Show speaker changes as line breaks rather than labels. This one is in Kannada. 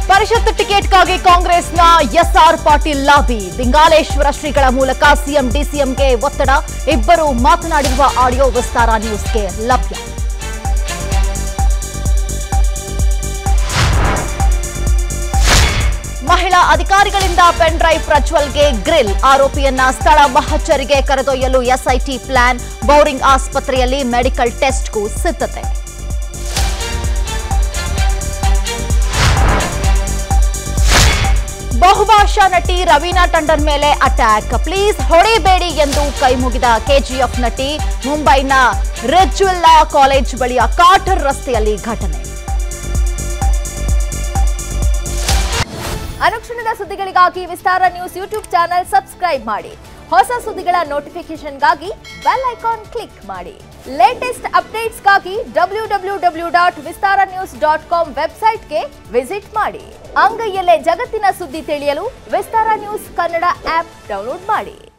ಪರಿಷತ್ ಟಿಕೆಟ್ಗಾಗಿ ಕಾಂಗ್ರೆಸ್ನ ಎಸ್ಆರ್ ಪಾಟೀಲ್ ಲಾಬಿ ಲಿಂಗಾಲೇಶ್ವರ ಶ್ರೀಗಳ ಮೂಲಕ ಸಿಎಂ ಡಿಸಿಎಂಗೆ ಒತ್ತಡ ಇಬ್ಬರು ಮಾತನಾಡಿರುವ ಆಡಿಯೋ ವಿಸ್ತಾರ ನ್ಯೂಸ್ಗೆ ಲಭ್ಯ ಮಹಿಳಾ ಅಧಿಕಾರಿಗಳಿಂದ ಪೆನ್ ಡ್ರೈವ್ ಪ್ರಜ್ವಲ್ಗೆ ಗ್ರಿಲ್ ಆರೋಪಿಯನ್ನ ಸ್ಥಳ ಮಹಚ್ಚರಿಗೆ ಕರೆದೊಯ್ಯಲು ಎಸ್ಐಟಿ ಪ್ಲಾನ್ ಬೌರಿಂಗ್ ಆಸ್ಪತ್ರೆಯಲ್ಲಿ ಮೆಡಿಕಲ್ ಟೆಸ್ಟ್ಗೂ ಸಿದ್ಧತೆ ಬಹುಭಾಷಾ ನಟಿ ರವೀನಾ ಟಂಡನ್ ಮೇಲೆ ಅಟ್ಯಾಕ್ ಪ್ಲೀಸ್ ಹೊಡಿಬೇಡಿ ಎಂದು ಕೈಮುಗಿದ ಕೆಜಿಎಫ್ ನಟಿ ಮುಂಬೈನ ರೆಜ್ಯುಲ್ಲಾ ಕಾಲೇಜ್ ಬಳಿಯ ಕಾಟರ್ ರಸ್ತೆಯಲ್ಲಿ ಘಟನೆ
ಅನುಕ್ಷಣದ ಸುದ್ದಿಗಳಿಗಾಗಿ Vistara news YouTube channel subscribe ಮಾಡಿ ಹೊಸ ಸುದ್ದಿಗಳ ನೋಟಿಫಿಕೇಶನ್ಗಾಗಿ ಬೆಲ್ ಐಕಾನ್ ಕ್ಲಿಕ್ ಮಾಡಿ ಲೇಟೆಸ್ಟ್ ಅಪ್ಡೇಟ್ಸ್ಗಾಗಿ W W W dot Vistara news dot com ವೆಬ್ಸೈಟ್ಗೆ ವಿಸಿಟ್ ಮಾಡಿ ಅಂಗೈಯಲ್ಲೇ ಜಗತ್ತಿನ ಸುದ್ದಿ ತಿಳಿಯಲು Vistara news Kannada app download ಮಾಡಿ